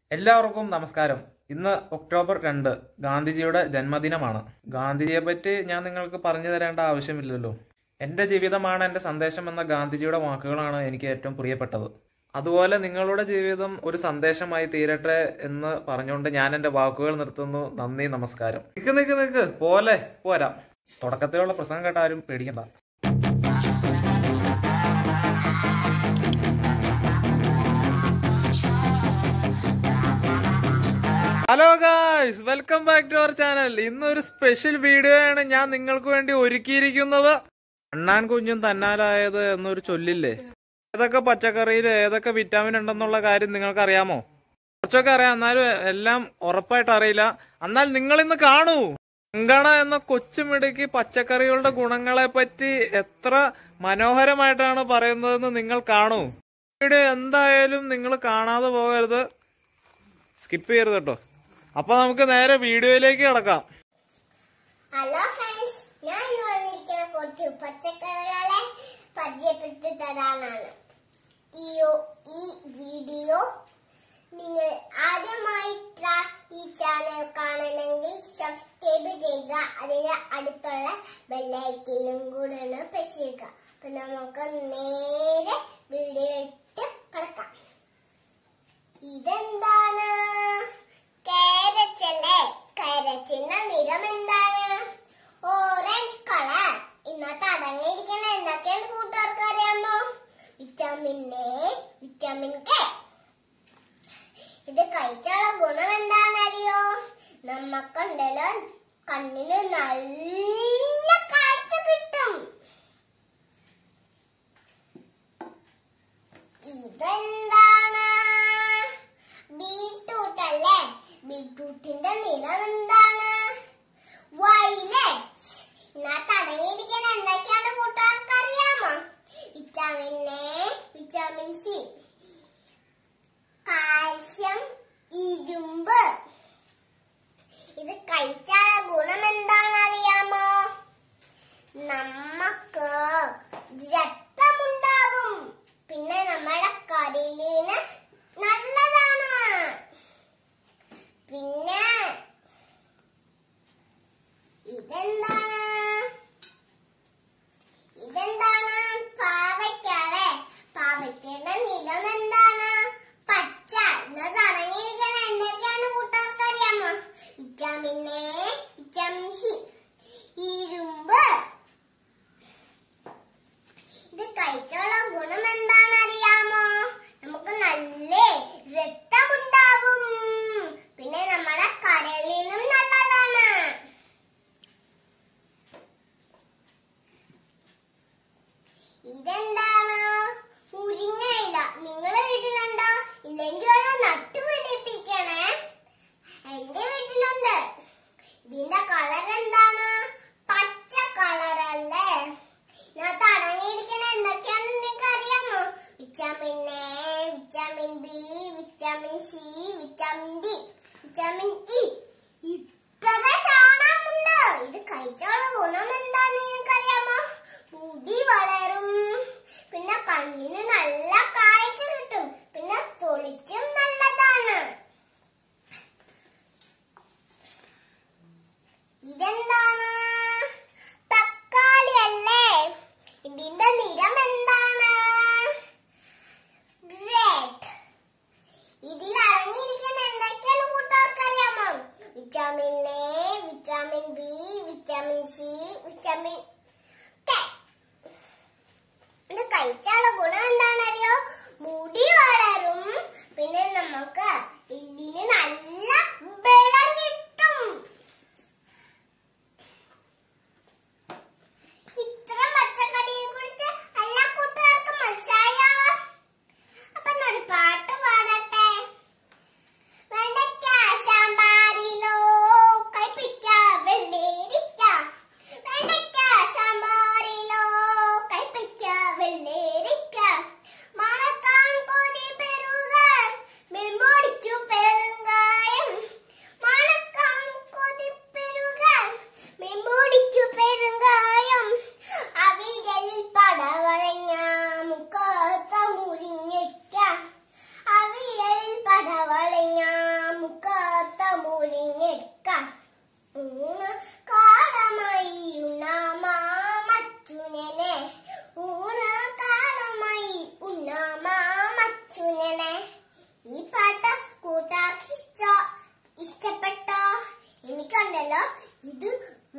എല്ലാവർക്കും നമസ്കാരം ഇന്ന് ഒക്ടോബർ രണ്ട് ഗാന്ധിജിയുടെ ജന്മദിനമാണ് ഗാന്ധിജിയെ പറ്റി ഞാൻ നിങ്ങൾക്ക് പറഞ്ഞു തരേണ്ട ആവശ്യമില്ലല്ലോ എൻ്റെ ജീവിതമാണ് എൻ്റെ സന്ദേശം എന്ന ഗാന്ധിജിയുടെ വാക്കുകളാണ് എനിക്ക് ഏറ്റവും പ്രിയപ്പെട്ടത് അതുപോലെ നിങ്ങളുടെ ജീവിതം ഒരു സന്ദേശമായി തീരട്ടെ എന്ന് പറഞ്ഞുകൊണ്ട് ഞാൻ എൻ്റെ വാക്കുകൾ നിർത്തുന്നു നന്ദി നമസ്കാരം നിക്ക് നിക്ക് നിക്ക് പോലെ പോരാ തുടക്കത്തിലുള്ള പ്രസംഗം കേട്ട ആരും പേടിക്കണ്ട hello guys welcome back to our channel ഇന്നൊരു സ്പെഷ്യൽ വീഡിയോ ആണ് ഞാൻ നിങ്ങൾക്ക് വേണ്ടി ഒരുക്കിയിരിക്കുന്നത് അണ്ണാൻ കുഞ്ഞും തന്നാലായത് എന്നൊരു ചൊല്ലില്ലേ ഏതൊക്കെ പച്ചക്കറിയിൽ ഏതൊക്കെ വിറ്റാമിൻ ഉണ്ടെന്നുള്ള കാര്യം നിങ്ങൾക്ക് അറിയാമോ കുറച്ചൊക്കെ അറിയാം എന്നാലും എല്ലാം ഉറപ്പായിട്ട് അറിയില്ല എന്നാൽ നിങ്ങൾ ഇന്ന് കാണൂ അങ്കണ എന്ന കൊച്ചുമിടുക്കി പച്ചക്കറികളുടെ ഗുണങ്ങളെ പറ്റി എത്ര മനോഹരമായിട്ടാണ് പറയുന്നതെന്ന് നിങ്ങൾ കാണൂ വീഡിയോ എന്തായാലും നിങ്ങൾ കാണാതെ പോകരുത് സ്കിപ്പ് ചെയ്യരുത് കേട്ടോ അപ്പൊ നമുക്ക് നേരെ വീഡിയോയിലേക്ക് കിടക്കാം ഹലോ ഫ്രണ്ട്സ് ഞാൻ ഇന്ന് വന്നിരിക്കുന്ന കുറച്ച് പച്ചക്കറികളെ പരിചയപ്പെടുത്തി തരാനാണ് ഈ ഈ വീഡിയോ നിങ്ങൾ ആദ്യമായിട്ട് ഈ ചാനൽ കാണണമെങ്കിൽ സബ്സ്ക്രൈബ് ചെയ്യുക അതിന് അടുത്തുള്ള ബെല്ലൈക്കിനും കൂടെ ഒന്ന് പ്രസ് ചെയ്യുക അപ്പൊ നമുക്ക് നേരെ വീഡിയോ ഇട്ട് കിടക്കാം ഇതെന്താണ് കാരറ്റല്ലേ കാരറ്റിന്റെ നിറം എന്താണ് ഓറഞ്ച് കളർ ഇന്നത്തെ അടങ്ങിയിരിക്കണ എന്തൊക്കെയാണ് കൂട്ടുകാർക്ക് അറിയാമോ വിറ്റാമിൻ എ വിറ്റാമിൻ കെ ഇത് കഴിച്ചുള്ള ഗുണം എന്താണെന്ന് അറിയോ നമ്മക്കുണ്ടല്ലോ കണ്ണിന് നല്ല കാഴ്ച കിട്ടും ഇതെന്താണ് ബീട്രൂട്ട് അല്ലേ ബീട്രൂട്ടിന്റെ നിറം എന്താണ് വൈലറ്റ് ഇതിനകത്ത് അടങ്ങിയിരിക്കുന്ന എന്തൊക്കെയാണ് കൂട്ടുകാർക്ക് അറിയാമോ vitamin A vitamin C calcium ഇരുമ്പ് ഇത് കഴിച്ചാലുള്ള ഗുണം എന്താണെന്ന് അറിയാമോ നമുക്ക് രക്തമുണ്ടാകും പിന്നെ നമ്മുടെ കരളിന് നല്ലതാണ് പിന്നെ ഇതെന്താണ് ഇതെന്താണ് പാവയ്ക്കാവേ പാവയ്ക്കയുടെ നിറം എന്താണ് പച്ച ഇന്നത് അടങ്ങിയിരിക്കണ എന്തൊക്കെയാണ് കൂട്ടുകാർക്ക് അറിയാമോ വിറ്റാമിൻ എ വിറ്റാമിൻ സി ഇരുമ്പ് ഇത് കഴിച്ചുള്ള ഗുണം എന്താണെന്ന് അറിയാമോ നമുക്ക് നല്ല രക്തമുണ്ടാകും പിന്നെ നമ്മുടെ കരളിനും നല്ലതാണ് ഇതെന്താണ് മുരിങ്ങയില നിങ്ങളുടെ വീട്ടിലുണ്ടോ ഇല്ലെങ്കിൽ ഒന്ന് നട്ടുപിടിപ്പിക്കണേ എന്റെ വീട്ടിലുണ്ട് ഇതിന്റെ കളർ എന്താണ് പച്ച കളറല്ലേ ഇതിനകത്ത് അടങ്ങിയിരിക്കണ എന്തൊക്കെയാണെന്ന് നിങ്ങൾക്ക് അറിയാമോ vitamin A vitamin B vitamin C vitamin D vitamin E ഇത്ര സാധനമുണ്ട് ഇത് കഴിച്ചുള്ള ഗുണം എന്താണെന്ന് നിങ്ങൾക്ക് അറിയാമോ മുടി വളരും പിന്നെ കണ്ണിന് നല്ല കാഴ്ച കിട്ടും പിന്നെ തൊളിക്കും നല്ലതാണ് ഇതെന്താണ് തക്കാളി അല്ലേ ഇതിന്റെ നിറം എന്താണ് റെഡ് ഇതിൽ അടങ്ങിയിരിക്കുന്ന എന്തൊക്കെയാണ് കൂട്ടുകാർക്ക് അറിയാമോ vitamin A vitamin B vitamin C vitamin K ഇത് കഴിച്ചാലുള്ള ഗുണം എന്താണെന്നറിയോ മുടി വളരും പിന്നെ നമുക്ക് എല്ലിന് നല്ല ബലം കിട്ടും ഇത്ര പച്ചക്കറിയെ കുറിച്ച് എല്ലാ കൂട്ടുകാർക്കും മനസ്സിലായോ അപ്പൊ ഞാൻ ഒരു പാട്ട് പാടട്ടെ വെണ്ടയ്ക്ക സാമ്പാറിലോ കൈപ്പിച്ച വെള്ളരിക്ക വെണ്ടയ്ക്ക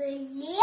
ഉള്ളി